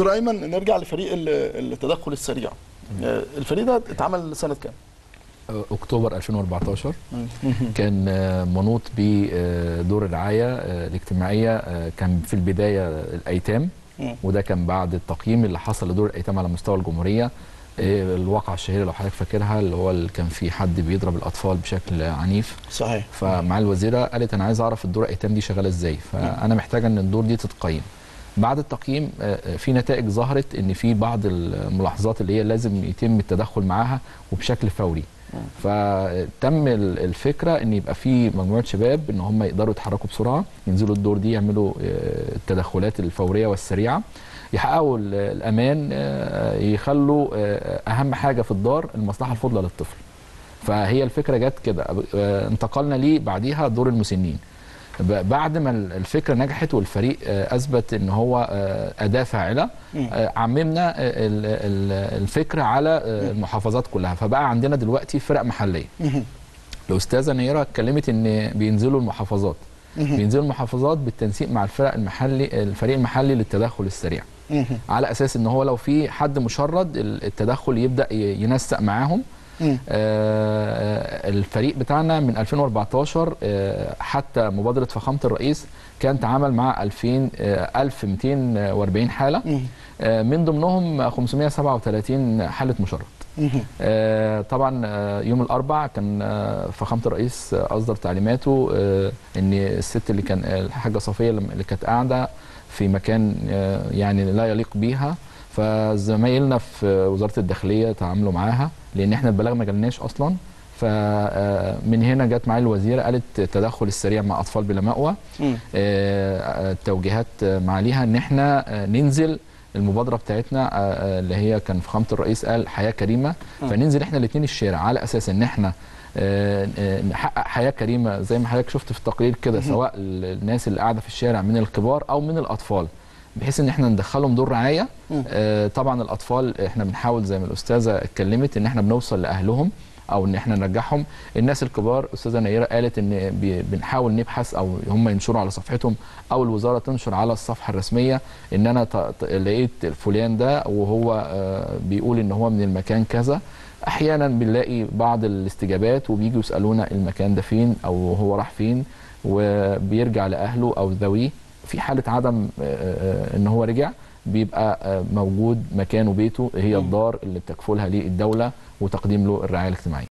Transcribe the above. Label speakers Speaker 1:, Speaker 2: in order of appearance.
Speaker 1: دكتور ايمن نرجع لفريق ال- التدخل السريع آه، الفريق ده اتعمل سنه كام؟
Speaker 2: اكتوبر 2014 كان آه، منوط بدور الرعايه آه، الاجتماعيه آه، كان في البدايه الايتام
Speaker 1: مم.
Speaker 2: وده كان بعد التقييم اللي حصل لدور الايتام على مستوى الجمهوريه آه، الواقعه الشهيره لو حضرتك فاكرها اللي هو اللي كان في حد بيضرب الاطفال بشكل عنيف
Speaker 1: صحيح
Speaker 2: فمع الوزيره قالت انا عايز اعرف الدور الايتام دي شغاله ازاي فانا محتاجه ان الدور دي تتقيم بعد التقييم آه، آه، في نتائج ظهرت ان في بعض الملاحظات اللي هي لازم يتم التدخل معاها وبشكل فوري فتم ال- الفكره ان يبقى في مجموعه شباب ان هم يقدروا يتحركوا بسرعه ينزلوا الدور دي يعملوا آه، التدخلات الفوريه والسريعه يحققوا ال- الامان آه، يخلوا آه، اهم حاجه في الدار المصلحه الفضلى للطفل فهي الفكره جت كده آه، انتقلنا ليه بعديها دور المسنين ب- بعد ما ال- الفكره نجحت والفريق آه، اثبت ان هو آه، اداه فاعله آه، عممنا آه، ال- ال- الفكره على آه، المحافظات كلها فبقى عندنا دلوقتي فرق محليه الاستاذه نيره اتكلمت ان بينزلوا المحافظات بينزلوا المحافظات بالتنسيق مع الفرق المحلي الفريق المحلي للتدخل السريع على اساس ان هو لو في حد مشرد ال- التدخل يبدا ي- ينسق معاهم
Speaker 1: مم.
Speaker 2: آه، الفريق بتاعنا من 2014 آه، حتى مبادره فخامه الرئيس كان تعامل مع 2000 آه، 1240 حاله
Speaker 1: مم.
Speaker 2: آه، من ضمنهم 537 حاله مشرد آه، طبعا آه، يوم الاربع كان آه، فخامه الرئيس آه، اصدر تعليماته آه، ان الست اللي كان آه، الحاجه صفيه لما- اللي كانت قاعده في مكان آه، يعني لا يليق بيها فزمايلنا في وزاره الداخليه تعاملوا معاها لان احنا البلاغ ما جالناش اصلا فمن هنا جت معالي الوزيره قالت التدخل السريع مع اطفال بلا مأوى
Speaker 1: مم.
Speaker 2: آه، التوجيهات آه، معاليها ان احنا آه، ننزل المبادره بتاعتنا آه، آه، اللي هي كان فخامه الرئيس قال حياه كريمه فننزل احنا الاثنين الشارع على اساس ان احنا آه، آه، نحقق حياه كريمه زي ما حضرتك شفت في التقرير كده سواء الناس اللي قاعده في الشارع من الكبار او من الاطفال بحيث ان احنا ندخلهم دور رعايه آه، طبعا الاطفال احنا بنحاول زي ما الاستاذه اتكلمت ان احنا بنوصل لاهلهم او ان احنا نرجعهم الناس الكبار استاذه نيره قالت ان بي- بنحاول نبحث او هم ينشروا على صفحتهم او الوزاره تنشر على الصفحه الرسميه ان انا ط- ط- لقيت فلان ده وهو آه، بيقول ان هو من المكان كذا احيانا بنلاقي بعض الاستجابات وبيجوا يسالونا المكان ده فين او هو راح فين وبيرجع لاهله او ذويه في حاله عدم آه، آه، ان هو رجع بيبقى آه، موجود مكانه بيته هي الدار اللي بتكفلها ليه الدوله وتقديم له الرعايه الاجتماعيه